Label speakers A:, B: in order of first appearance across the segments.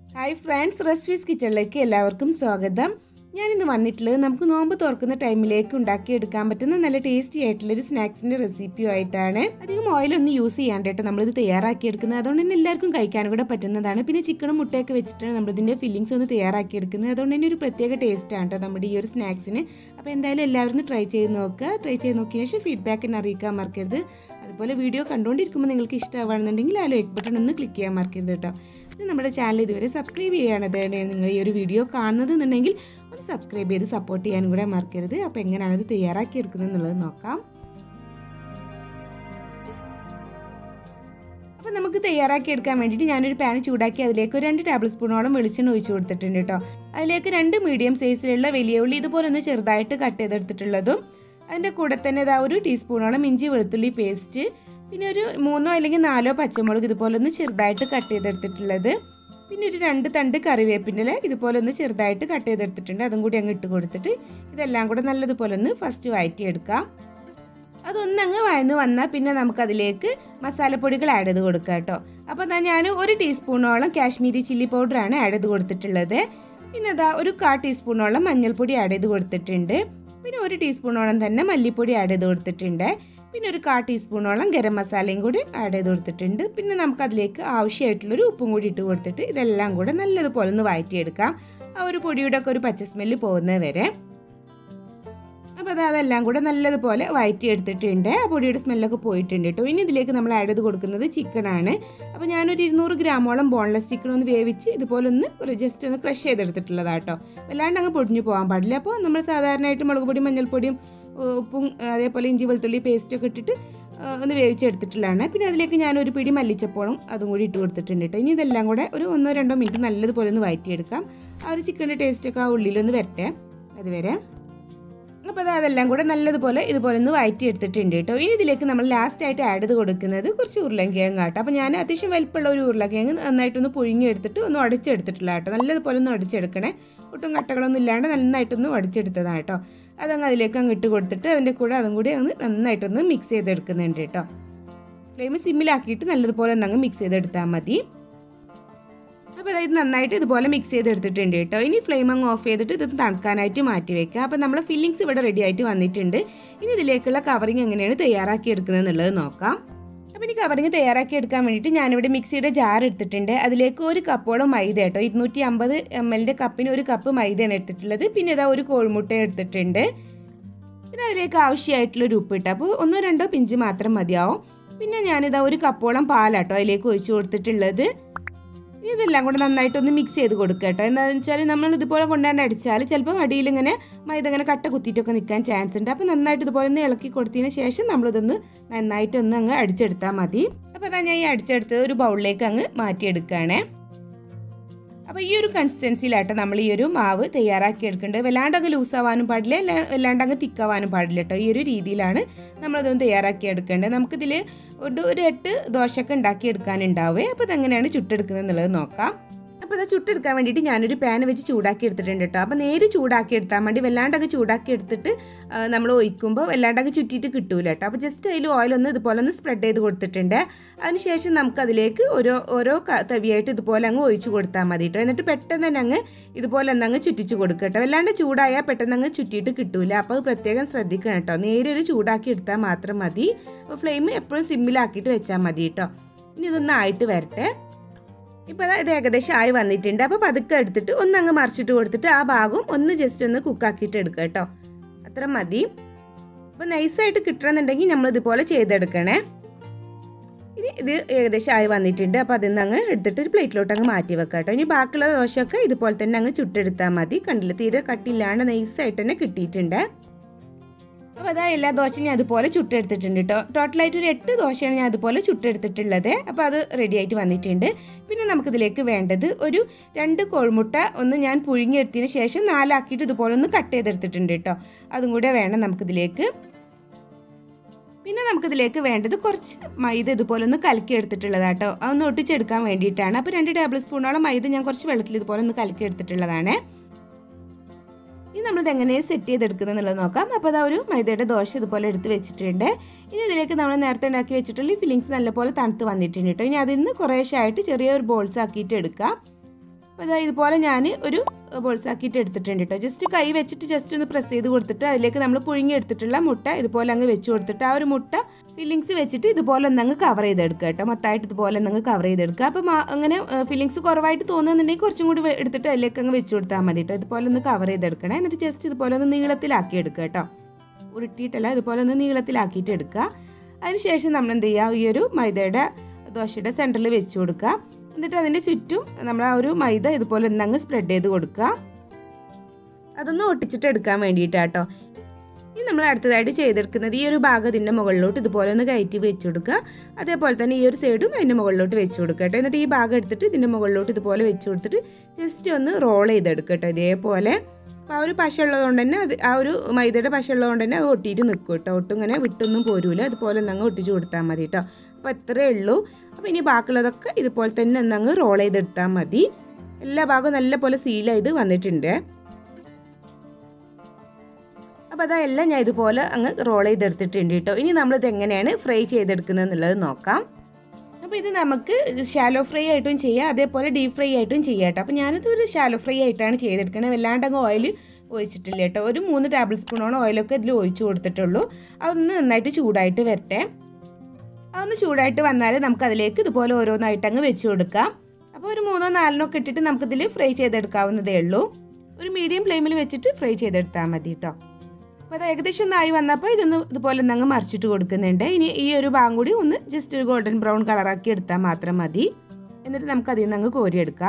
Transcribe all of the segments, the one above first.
A: hi friends recipes കിച്ചണിലേക്ക് എല്ലാവർക്കും സ്വാഗതം ഞാനിന്ന് വന്നിട്ടുള്ളത് നമുക്ക് നോമ്പ് തുറക്കുന്ന ടൈമിലേക്ക് ഉണ്ടാക്കിയെടുക്കാൻ പറ്റുന്ന നല്ല ടേസ്റ്റി ആയിട്ടുള്ളൊരു സ്നാക്സിൻ്റെ റെസിപ്പിയുമായിട്ടാണ് അധികം ഓയിലൊന്നും യൂസ് ചെയ്യാണ്ട് കേട്ടോ നമ്മളിത് തയ്യാറാക്കിയെടുക്കുന്നത് അതുകൊണ്ട് തന്നെ എല്ലാവർക്കും കഴിക്കാനും കൂടെ പറ്റുന്നതാണ് പിന്നെ ചിക്കനും മുട്ടയൊക്കെ വെച്ചിട്ടാണ് നമ്മളിതിൻ്റെ ഫില്ലിങ്സ് ഒന്ന് തയ്യാറാക്കിയെടുക്കുന്നത് അതുകൊണ്ട് തന്നെ ഒരു പ്രത്യേക ടേസ്റ്റാണ് കേട്ടോ നമ്മുടെ ഈ ഒരു സ്നാക്സിന് അപ്പോൾ എന്തായാലും എല്ലാവരും ട്രൈ ചെയ്ത് നോക്കുക ട്രൈ ചെയ്ത് നോക്കിയ ശേഷം ഫീഡ്ബാക്ക് എന്നെ അറിയിക്കാൻ മറക്കരുത് അതുപോലെ വീഡിയോ കണ്ടുകൊണ്ടിരിക്കുമ്പോൾ നിങ്ങൾക്ക് ഇഷ്ടമാണെന്നുണ്ടെങ്കിൽ ആ ലൈക്ക് ബട്ടൺ ഒന്ന് ക്ലിക്ക് ചെയ്യാൻ മറക്കരുത് കേട്ടോ പിന്നെ നമ്മുടെ ചാനൽ ഇതുവരെ സബ്സ്ക്രൈബ് ചെയ്യുകയാണ് നിങ്ങൾ ഈ ഒരു വീഡിയോ കാണുന്നത് എന്നുണ്ടെങ്കിൽ ഒന്ന് സബ്സ്ക്രൈബ് ചെയ്ത് സപ്പോർട്ട് ചെയ്യാനും കൂടെ മറക്കരുത് അപ്പോൾ എങ്ങനെയാണ് ഇത് തയ്യാറാക്കി എടുക്കുന്നത് എന്നുള്ളത് നോക്കാം അപ്പോൾ നമുക്ക് തയ്യാറാക്കി എടുക്കാൻ വേണ്ടിയിട്ട് ഞാനൊരു പാൻ ചൂടാക്കി അതിലേക്ക് ഒരു രണ്ട് ടേബിൾ സ്പൂണോളം വെളിച്ചെണ്ണ ഒഴിച്ചു കൊടുത്തിട്ടുണ്ട് കേട്ടോ അതിലേക്ക് രണ്ട് മീഡിയം സൈസിലുള്ള വലിയ ഉള്ളി ഇതുപോലെ ഒന്ന് ചെറുതായിട്ട് കട്ട് ചെയ്തെടുത്തിട്ടുള്ളതും അതിൻ്റെ കൂടെ തന്നെ ഇതാ ഒരു ടീസ്പൂണോളം ഇഞ്ചി വെളുത്തുള്ളി പേസ്റ്റ് പിന്നെ ഒരു മൂന്നോ അല്ലെങ്കിൽ നാലോ പച്ചമുളക് ഇതുപോലെ ഒന്ന് ചെറുതായിട്ട് കട്ട് ചെയ്തെടുത്തിട്ടുള്ളത് പിന്നെ ഒരു രണ്ട് തണ്ട് കറിവേപ്പിൻ്റെ ഇതുപോലെ ഒന്ന് ചെറുതായിട്ട് കട്ട് ചെയ്തെടുത്തിട്ടുണ്ട് അതും കൂടി അങ്ങ് ഇട്ട് കൊടുത്തിട്ട് ഇതെല്ലാം കൂടെ നല്ലതുപോലെ ഒന്ന് ഫസ്റ്റ് വഴറ്റിയെടുക്കാം അതൊന്നങ്ങ് വഴന്ന് വന്നാൽ പിന്നെ നമുക്കതിലേക്ക് മസാലപ്പൊടികൾ ആഡ് ചെയ്ത് കൊടുക്കാം കേട്ടോ അപ്പോൾ അതാ ഞാൻ ഒരു ടീസ്പൂണോളം കാശ്മീരി ചില്ലി പൗഡറാണ് ആഡ് ചെയ്ത് കൊടുത്തിട്ടുള്ളത് പിന്നെ അതാ ഒരു കാ ടീസ്പൂണോളം മഞ്ഞൾപ്പൊടി ആഡ് ചെയ്ത് കൊടുത്തിട്ടുണ്ട് പിന്നെ ഒരു ടീസ്പൂണോളം തന്നെ മല്ലിപ്പൊടി ആഡ് ചെയ്ത് കൊടുത്തിട്ടുണ്ട് പിന്നെ ഒരു കാ ടീസ്പൂണോളം ഗരം മസാലയും കൂടി ആഡ് ചെയ്ത് കൊടുത്തിട്ടുണ്ട് പിന്നെ നമുക്കതിലേക്ക് ആവശ്യമായിട്ടുള്ളൊരു ഉപ്പും കൂടി ഇട്ട് കൊടുത്തിട്ട് ഇതെല്ലാം കൂടെ നല്ലതുപോലെ ഒന്ന് വഴറ്റിയെടുക്കാം ആ ഒരു പൊടിയുടെ ഒക്കെ ഒരു പച്ച സ്മെല്ല് പോകുന്നത് വരെ അപ്പോൾ അത് അതെല്ലാം കൂടെ നല്ലതുപോലെ വഴറ്റി എടുത്തിട്ടുണ്ട് ആ പൊടിയുടെ സ്മെല്ലൊക്കെ പോയിട്ടുണ്ട് കേട്ടോ ഇനി ഇതിലേക്ക് നമ്മൾ ആഡ് ചെയ്ത് കൊടുക്കുന്നത് ചിക്കനാണ് അപ്പോൾ ഞാനൊരു ഇരുന്നൂറ് ഗ്രാമോളം ബോൺലെസ് ചിക്കൻ ഒന്ന് വേവിച്ച് ഇതുപോലെ ഒന്ന് ഒരു ജസ്റ്റ് ഒന്ന് ക്രഷ് ചെയ്തെടുത്തിട്ടുള്ളതാണ് കേട്ടോ വല്ലാണ്ട് അങ്ങ് പൊടിഞ്ഞു പോകാൻ പാടില്ല അപ്പോൾ നമ്മൾ സാധാരണയായിട്ട് മുളക് പൊടിയും മഞ്ഞൾപ്പൊടിയും ഉപ്പും അതേപോലെ ഇഞ്ചി വെളുത്തുള്ളി പേസ്റ്റൊക്കെ ഇട്ടിട്ട് ഒന്ന് വേവിച്ചെടുത്തിട്ടുള്ളതാണ് പിന്നെ അതിലേക്ക് ഞാൻ ഒരു പിടി മല്ലിച്ചപ്പോഴും അതും കൂടി ഇട്ട് കൊടുത്തിട്ടുണ്ട് കേട്ടോ ഇനി ഇതെല്ലാം കൂടെ ഒരു ഒന്നോ രണ്ടോ മിനിറ്റ് നല്ലതുപോലെ ഒന്ന് വഴറ്റിയെടുക്കാം ആ ഒരു ചിക്കൻ്റെ ടേസ്റ്റൊക്കെ ആ ഉള്ളിലൊന്ന് വരട്ടെ അതുവരെ അപ്പോൾ അത് അതെല്ലാം കൂടെ നല്ലതുപോലെ ഇതുപോലെ ഒന്ന് വഴറ്റി എടുത്തിട്ടുണ്ട് കേട്ടോ ഇനി ഇതിലേക്ക് നമ്മൾ ലാസ്റ്റ് ആയിട്ട് ആഡ് ചെയ്ത് കൊടുക്കുന്നത് കുറച്ച് ഉരുളക്കിഴങ്ങ് കേട്ടോ അപ്പോൾ ഞാൻ അത്യാവശ്യം വലിപ്പമുള്ള ഒരു ഉരുളക്കിഴങ്ങ് നന്നായിട്ടൊന്ന് പുഴുങ്ങിയെടുത്തിട്ട് ഒന്ന് ഉടച്ചെടുത്തിട്ടില്ല കേട്ടോ നല്ലതുപോലെ ഒന്ന് ഉടച്ചെടുക്കണേ ഒട്ടും കട്ടകളൊന്നും ഇല്ലാണ്ട് നന്നായിട്ടൊന്ന് ഉടച്ചെടുത്തതാണ് കേട്ടോ അതങ്ങ് അതിലേക്ക് അങ്ങ് ഇട്ട് കൊടുത്തിട്ട് അതിൻ്റെ കൂടെ അതും കൂടി അങ്ങ് നന്നായിട്ടൊന്ന് മിക്സ് ചെയ്തെടുക്കുന്നുണ്ട് കേട്ടോ ഫ്ലെയിം സിമ്മിലാക്കിയിട്ട് നല്ലതുപോലെ ഒന്നങ്ങ് മിക്സ് ചെയ്തെടുത്താൽ മതി അപ്പോൾ അതായത് നന്നായിട്ട് ഇതുപോലെ മിക്സ് ചെയ്തെടുത്തിട്ടുണ്ട് കേട്ടോ ഇനി ഫ്ലെയിം അങ്ങ് ഓഫ് ചെയ്തിട്ട് ഇത് തണുക്കാനായിട്ട് മാറ്റി വെക്കുക അപ്പോൾ നമ്മുടെ ഫില്ലിങ്സ് ഇവിടെ റെഡി ആയിട്ട് വന്നിട്ടുണ്ട് ഇനി ഇതിലേക്കുള്ള കവറിങ് എങ്ങനെയാണ് തയ്യാറാക്കി എടുക്കുന്നത് എന്നുള്ളത് നോക്കാം അപ്പോൾ ഇനി കവറിങ് തയ്യാറാക്കി എടുക്കാൻ വേണ്ടിയിട്ട് ഞാനിവിടെ മിക്സിയുടെ ജാർ എടുത്തിട്ടുണ്ട് അതിലേക്ക് ഒരു കപ്പോളം മൈദ കേട്ടോ ഇരുന്നൂറ്റി അമ്പത് എം എല്ലിൻ്റെ കപ്പിന് ഒരു കപ്പ് മൈദയാണ് എടുത്തിട്ടുള്ളത് പിന്നെ ഇതാ ഒരു കോഴിമുട്ട എടുത്തിട്ടുണ്ട് പിന്നെ അതിലേക്ക് ആവശ്യമായിട്ടുള്ള ഒരു ഉപ്പ് ഇട്ട് അപ്പോൾ ഒന്നോ രണ്ടോ പിഞ്ച് മാത്രം മതിയാവും പിന്നെ ഞാനിതാ ഒരു കപ്പോളം പാലാട്ടോ അതിലേക്ക് ഒഴിച്ചു കൊടുത്തിട്ടുള്ളത് ഇനി ഇതെല്ലാം കൂടെ നന്നായിട്ടൊന്ന് മിക്സ് ചെയ്ത് കൊടുക്കുക കേട്ടോ എന്താണെന്ന് വെച്ചാൽ നമ്മൾ ഇതുപോലെ കൊണ്ടാണ്ട് അടിച്ചാൽ ചിലപ്പോൾ അടിയിൽ ഇങ്ങനെ മൈദ ഇങ്ങനെ കട്ട കുത്തിയിട്ടൊക്കെ നിൽക്കാൻ ചാൻസ് ഉണ്ട് അപ്പോൾ നന്നായിട്ട് ഇതുപോലെ ഒന്ന് ഇളക്കി കൊടുത്തതിന് ശേഷം നമ്മളിതൊന്ന് നന്നായിട്ടൊന്ന് അങ്ങ് അടിച്ചെടുത്താൽ മതി അപ്പോൾ അതാ ഞാൻ ഈ അടിച്ചെടുത്തത് ഒരു ബൗളിലേക്ക് അങ്ങ് മാറ്റിയെടുക്കുകയാണേ അപ്പോൾ ഈ ഒരു കൺസിസ്റ്റൻസിയിലാട്ടോ നമ്മൾ ഈ ഒരു മാവ് തയ്യാറാക്കി എടുക്കേണ്ടത് വല്ലാണ്ടങ്ങ് ലൂസാവാനും പാടില്ല വല്ലാണ്ടങ്ങ് തിക്കാവാനും പാടില്ല കേട്ടോ ഈ ഒരു രീതിയിലാണ് നമ്മളിതൊന്ന് തയ്യാറാക്കി എടുക്കേണ്ടത് നമുക്കിതിൽ ഒരു ഒരു എട്ട് ദോശയൊക്കെ ഉണ്ടാക്കി എടുക്കാനുണ്ടാവേ അപ്പോൾ ഇതെങ്ങനെയാണ് ചുട്ടെടുക്കുന്നത് എന്നുള്ളത് നോക്കാം അപ്പോൾ അത് ചുട്ടെടുക്കാൻ വേണ്ടിയിട്ട് ഞാനൊരു പാൻ വെച്ച് ചൂടാക്കി എടുത്തിട്ടുണ്ട് കേട്ടോ അപ്പോൾ നേര് ചൂടാക്കി എടുത്താൽ മതി വല്ലാണ്ടൊക്കെ ചൂടാക്കി എടുത്തിട്ട് നമ്മൾ ഒഴിക്കുമ്പോൾ വല്ലാണ്ടൊക്കെ ചുറ്റിയിട്ട് കിട്ടൂല കേട്ടോ അപ്പോൾ ജസ്റ്റ് അതിൽ ഓയിലൊന്ന് ഇതുപോലെ ഒന്ന് സ്പ്രെഡ് ചെയ്ത് കൊടുത്തിട്ടുണ്ട് അതിനുശേഷം നമുക്ക് അതിലേക്ക് ഓരോ ഓരോ തവിയായിട്ട് ഇതുപോലെ അങ്ങ് ഒഴിച്ച് കൊടുത്താൽ മതി കേട്ടോ എന്നിട്ട് പെട്ടെന്ന് തന്നെ അങ്ങ് ഇതുപോലെ ഒന്ന് അങ്ങ് ചുറ്റിച്ച് കൊടുക്കുക കേട്ടോ വല്ലാണ്ട് ചൂടായാൽ പെട്ടെന്ന് അങ്ങ് ചുറ്റിയിട്ട് കിട്ടൂല അപ്പോൾ അത് പ്രത്യേകം ശ്രദ്ധിക്കണം കേട്ടോ നേരൊരു ചൂടാക്കി എടുത്താൽ മാത്രം മതി അപ്പോൾ ഫ്ലെയിം എപ്പോഴും സിമ്മിലാക്കിയിട്ട് വെച്ചാൽ മതി കേട്ടോ ഇനി ഇതൊന്ന് ആയിട്ട് വരട്ടെ ഇപ്പോൾ ഇത് ഏകദേശം ആയി വന്നിട്ടുണ്ട് അപ്പോൾ പതുക്കെ എടുത്തിട്ട് ഒന്ന് അങ്ങ് മറിച്ചിട്ട് കൊടുത്തിട്ട് ആ ഭാഗം ഒന്ന് ജസ്റ്റ് ഒന്ന് കുക്കാക്കിയിട്ട് എടുക്കുക കേട്ടോ അത്ര മതി അപ്പോൾ നൈസായിട്ട് കിട്ടണമെന്നുണ്ടെങ്കിൽ നമ്മൾ ഇതുപോലെ ചെയ്തെടുക്കണേ ഇനി ഇത് ഏകദേശം ആയി വന്നിട്ടുണ്ട് അപ്പോൾ അതിൽ നിന്ന് അങ്ങ് എടുത്തിട്ട് ഒരു പ്ലേറ്റിലോട്ട് അങ്ങ് മാറ്റി വെക്കാം കേട്ടോ ഇനി ബാക്കിയുള്ള ദോശയൊക്കെ ഇതുപോലെ തന്നെ അങ്ങ് ചുട്ടെടുത്താൽ മതി കണ്ടില്ല തീരെ കട്ടില്ലാണ്ട് നൈസായിട്ട് തന്നെ കിട്ടിയിട്ടുണ്ട് അപ്പോൾ അതാ എല്ലാ ദോശയും ഞാൻ അതുപോലെ ചുട്ടെടുത്തിട്ടുണ്ട് കേട്ടോ ടോട്ടലായിട്ട് ഒരു എട്ട് ദോശയാണ് ഞാൻ അതുപോലെ ചുട്ടെടുത്തിട്ടുള്ളത് അപ്പോൾ അത് റെഡി ആയിട്ട് വന്നിട്ടുണ്ട് പിന്നെ നമുക്കിതിലേക്ക് വേണ്ടത് ഒരു രണ്ട് കോഴിമുട്ട ഒന്ന് ഞാൻ പുഴുങ്ങിയെടുത്തതിന് ശേഷം നാലാക്കിയിട്ട് ഇതുപോലെ ഒന്ന് കട്ട് ചെയ്തെടുത്തിട്ടുണ്ട് കേട്ടോ അതും കൂടെ വേണം നമുക്കിതിലേക്ക് പിന്നെ നമുക്കിതിലേക്ക് വേണ്ടത് കുറച്ച് മൈദ ഇതുപോലെ ഒന്ന് കലക്കി എടുത്തിട്ടുള്ളതാണ് കേട്ടോ അതൊന്ന് ഒട്ടിച്ചെടുക്കാൻ വേണ്ടിയിട്ടാണ് അപ്പോൾ രണ്ട് ടേബിൾ സ്പൂണോളം മൈദ ഞാൻ കുറച്ച് വെള്ളത്തിൽ ഇതുപോലെ ഒന്ന് കലക്കി എടുത്തിട്ടുള്ളതാണ് ഇനി നമ്മളിത് എങ്ങനെയാണ് സെറ്റ് ചെയ്തെടുക്കുന്നത് എന്നുള്ളത് നോക്കാം അപ്പോൾ അതാ ഒരു മൈദയുടെ ദോശ ഇതുപോലെ എടുത്ത് വെച്ചിട്ടുണ്ട് ഇനി ഇതിലേക്ക് നമ്മൾ നേരത്തെ ഉണ്ടാക്കി വെച്ചിട്ടുള്ള ഫില്ലിങ്സ് നല്ലപോലെ തണുത്ത് വന്നിട്ടുണ്ട് കേട്ടോ ഇനി അതിൽ നിന്ന് കുറേശ്ശായിട്ട് ചെറിയൊരു ബോൾസ് ആക്കിയിട്ട് എടുക്കാം അപ്പോൾ ഇതാ ഇതുപോലെ ഞാൻ ഒരു ബോൾസ് ആക്കിയിട്ട് എടുത്തിട്ടുണ്ട് കേട്ടോ ജസ്റ്റ് കൈ വെച്ചിട്ട് ജസ്റ്റ് ഒന്ന് പ്രസ് ചെയ്ത് കൊടുത്തിട്ട് അതിലേക്ക് നമ്മൾ പുഴുങ്ങി എടുത്തിട്ടുള്ള മുട്ട ഇതുപോലെ അങ്ങ് വെച്ച് കൊടുത്തിട്ട് ആ ഒരു മുട്ട ഫില്ലിങ്സ് വെച്ചിട്ട് ഇതുപോലെ ഒന്ന് അങ്ങ് കവർ ചെയ്തെടുക്കുക കേട്ടോ മൊത്തമായിട്ട് ഇതുപോലെ ഒന്ന് അങ്ങ് കവർ ചെയ്തെടുക്കുക അപ്പോൾ അങ്ങനെ ഫില്ലിങ്സ് കുറവായിട്ട് തോന്നുന്നുണ്ടെങ്കിൽ കുറച്ചും കൂടി വെ- എടുത്തിട്ട് അതിലേക്ക് അങ്ങ് വെച്ച് കൊടുത്താൽ മതി കേട്ടോ ഇതുപോലെ ഒന്ന് കവർ ചെയ്തെടുക്കണേ എന്നിട്ട് ജസ്റ്റ് ഇതുപോലെ ഒന്ന് നീളത്തിലാക്കി എടുക്കുക കേട്ടോ ഉരുട്ടിയിട്ടല്ല ഇതുപോലെ ഒന്ന് നീളത്തിലാക്കിയിട്ട് എടുക്കുക അതിനുശേഷം നമ്മൾ എന്ത് ചെയ്യുക ഈ ഒരു മൈദയുടെ ദോശയുടെ സെൻറ്ററിൽ വെച്ച് കൊടുക്കുക എന്നിട്ട് അതിൻ്റെ ചുറ്റും നമ്മൾ ആ ഒരു മൈദ ഇതുപോലെ ഒന്നങ്ങ് സ്പ്രെഡ് ചെയ്ത് കൊടുക്കുക അതൊന്ന് ഒട്ടിച്ചിട്ട് എടുക്കാൻ വേണ്ടിയിട്ടാട്ടോ ഇനി നമ്മൾ അടുത്തതായിട്ട് ചെയ്തെടുക്കുന്നത് ഈ ഒരു ഭാഗം ഇതിൻ്റെ മുകളിലോട്ട് ഇതുപോലെ ഒന്ന് കയറ്റി വെച്ച് കൊടുക്കുക അതേപോലെ തന്നെ ഈ ഒരു സൈഡും അതിൻ്റെ മുകളിലോട്ട് വെച്ച് കൊടുക്കുക കേട്ടോ എന്നിട്ട് ഈ ഭാഗം എടുത്തിട്ട് ഇതിൻ്റെ മുകളിലോട്ട് ഇതുപോലെ വെച്ച് കൊടുത്തിട്ട് ജസ്റ്റ് ഒന്ന് റോൾ ചെയ്തെടുക്കുക കേട്ടോ ഇതേപോലെ അപ്പോൾ ആ ഒരു പശ ഉള്ളതുകൊണ്ട് തന്നെ അത് ആ ഒരു മൈദയുടെ പശ ഉള്ളതുകൊണ്ട് തന്നെ അത് ഒട്ടിയിട്ട് നിൽക്കും കേട്ടോ ഒട്ടും ഇങ്ങനെ വിട്ടൊന്നും പോരൂല അതുപോലെ ഒന്ന് അങ്ങ് ഒട്ടിച്ച് കൊടുത്താൽ മതി കേട്ടോ അപ്പോൾ ഇത്രയേ ഉള്ളൂ അപ്പോൾ ഇനി ബാക്കിയുള്ളതൊക്കെ ഇതുപോലെ തന്നെ ഒന്നങ്ങ് റോൾ ചെയ്തെടുത്താൽ മതി എല്ലാ ഭാഗവും നല്ലപോലെ സീൽ ചെയ്ത് വന്നിട്ടുണ്ട് അപ്പോൾ അതെല്ലാം ഞാൻ ഇതുപോലെ അങ്ങ് റോൾ ചെയ്തെടുത്തിട്ടുണ്ട് കേട്ടോ ഇനി നമ്മളിത് എങ്ങനെയാണ് ഫ്രൈ ചെയ്തെടുക്കുന്നത് എന്നുള്ളത് നോക്കാം അപ്പോൾ ഇത് നമുക്ക് ഷാലോ ഫ്രൈ ആയിട്ടും ചെയ്യാം അതേപോലെ ഡീപ് ഫ്രൈ ആയിട്ടും ചെയ്യാം കേട്ടോ അപ്പോൾ ഞാനിത് ഒരു ഷാലോ ഫ്രൈ ആയിട്ടാണ് ചെയ്തെടുക്കണത് വല്ലാണ്ട് അങ്ങ് ഓയിൽ ഒഴിച്ചിട്ടില്ല കേട്ടോ ഒരു മൂന്ന് ടേബിൾ സ്പൂണോളം ഓയിലൊക്കെ ഇതിൽ ഒഴിച്ചു കൊടുത്തിട്ടുള്ളൂ അതൊന്ന് നന്നായിട്ട് ചൂടായിട്ട് വരട്ടെ അതൊന്ന് ചൂടായിട്ട് വന്നാൽ നമുക്ക് അതിലേക്ക് ഇതുപോലെ ഓരോന്നായിട്ട് അങ്ങ് വെച്ച് കൊടുക്കാം അപ്പോൾ ഒരു മൂന്നോ നാലിനോ ഒക്കെ ഇട്ടിട്ട് നമുക്കിതിൽ ഫ്രൈ ചെയ്തെടുക്കാവുന്നതേ ഉള്ളൂ ഒരു മീഡിയം ഫ്ലെയിമിൽ വെച്ചിട്ട് ഫ്രൈ ചെയ്തെടുത്താൽ മതി കേട്ടോ അപ്പോൾ അത് ഏകദേശം ഒന്നായി വന്നപ്പോൾ ഇതൊന്ന് ഇതുപോലെ ഒന്ന് അങ്ങ് മറിച്ചിട്ട് കൊടുക്കുന്നുണ്ട് ഇനി ഈ ഒരു ഭാഗം കൂടി ഒന്ന് ജസ്റ്റ് ഒരു ഗോൾഡൻ ബ്രൗൺ കളറാക്കി എടുത്താൽ മാത്രം മതി എന്നിട്ട് നമുക്ക് അതിൽ നിന്ന് അങ്ങ് കോരിയെടുക്കാം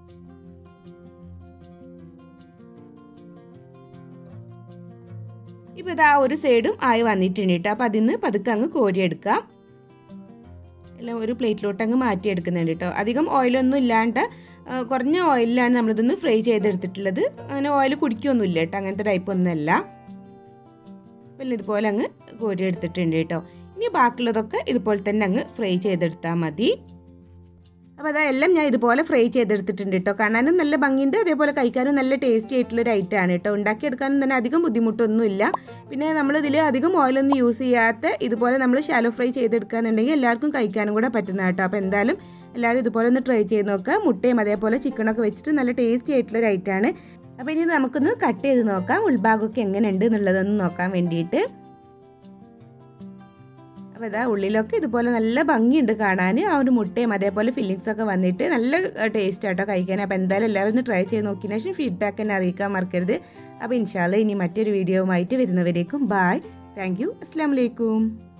A: ഇപ്പോൾ ഇതാ ഒരു സൈഡും ആയി വന്നിട്ടുണ്ട് കേട്ടോ അപ്പോൾ അതിൽ നിന്ന് പതുക്കെ അങ്ങ് കോരിയെടുക്കാം എല്ലാം ഒരു പ്ലേറ്റിലോട്ട് അങ്ങ് മാറ്റിയെടുക്കുന്നുണ്ട് കേട്ടോ അധികം ഓയിലൊന്നും ഇല്ലാണ്ട് ആ, കുറഞ്ഞ ഓയിലാണ് നമ്മളിതൊന്ന് ഫ്രൈ ചെയ്തെടുത്തിട്ടുള്ളത് അങ്ങനെ ഓയിൽ കുടിക്കൊന്നുമില്ല കേട്ടോ അങ്ങനത്തെ ടൈപ്പ് ഒന്നുമല്ല പിന്നെ ഇതുപോലെ അങ്ങ് കോരി എടുത്തിട്ടുണ്ട് കേട്ടോ ഇനി ബാക്കിയുള്ളതൊക്കെ ഇതുപോലെ തന്നെ അങ്ങ് ഫ്രൈ ചെയ്തെടുത്താൽ മതി അപ്പോൾ അതെല്ലാം ഞാൻ ഇതുപോലെ ഫ്രൈ ചെയ്തെടുത്തിട്ടുണ്ട് കേട്ടോ കാണാനും നല്ല ഭംഗിയുണ്ട് അതേപോലെ കഴിക്കാനും നല്ല ടേസ്റ്റി ആയിട്ടുള്ള ഒരു ഐറ്റം ആണ് കേട്ടോ ഉണ്ടാക്കിയെടുക്കാനും തന്നെ അധികം ബുദ്ധിമുട്ടൊന്നുമില്ല പിന്നെ നമ്മൾ ഇതിൽ അധികം ഓയിലൊന്നും യൂസ് ചെയ്യാത്ത ഇതുപോലെ നമ്മൾ ഷാലോ ഫ്രൈ ചെയ്തെടുക്കുകയെന്നുണ്ടെങ്കിൽ എല്ലാവർക്കും കഴിക്കാനും കൂടെ പറ്റുന്ന കേട്ടോ അപ്പോൾ എന്തായാലും എല്ലാവരും ഇതുപോലെ ഒന്ന് ട്രൈ ചെയ്ത് നോക്കുക മുട്ടയും അതേപോലെ ചിക്കനൊക്കെ വെച്ചിട്ട് നല്ല ടേസ്റ്റി ആയിട്ടുള്ള ഒരു ഐറ്റമാണ് അപ്പോൾ ഇനി നമുക്കൊന്ന് കട്ട് ചെയ്ത് നോക്കാം ഉൾഭാഗമൊക്കെ എങ്ങനെയുണ്ട് എന്നുള്ളതൊന്ന് നോക്കാൻ വേണ്ടിയിട്ട് അപ്പോൾ ഇതാ ഉള്ളിലൊക്കെ ഇതുപോലെ നല്ല ഭംഗിയുണ്ട് കാണാൻ ആ ഒരു മുട്ടയും അതേപോലെ ഫില്ലിങ്സ് ഒക്കെ വന്നിട്ട് നല്ല ടേസ്റ്റ് ആട്ടോ കഴിക്കാൻ അപ്പോൾ എന്തായാലും എല്ലാവരും ഒന്ന് ട്രൈ ചെയ്ത് നോക്കിയതിന് ശേഷം ഫീഡ്ബാക്ക് തന്നെ അറിയിക്കാൻ മറക്കരുത് അപ്പോൾ ഇൻഷാല്ല ഇനി മറ്റൊരു വീഡിയോവുമായിട്ട് വരുന്നവരേക്കും ബായ് താങ്ക് യു അസ്സാം വലൈക്കും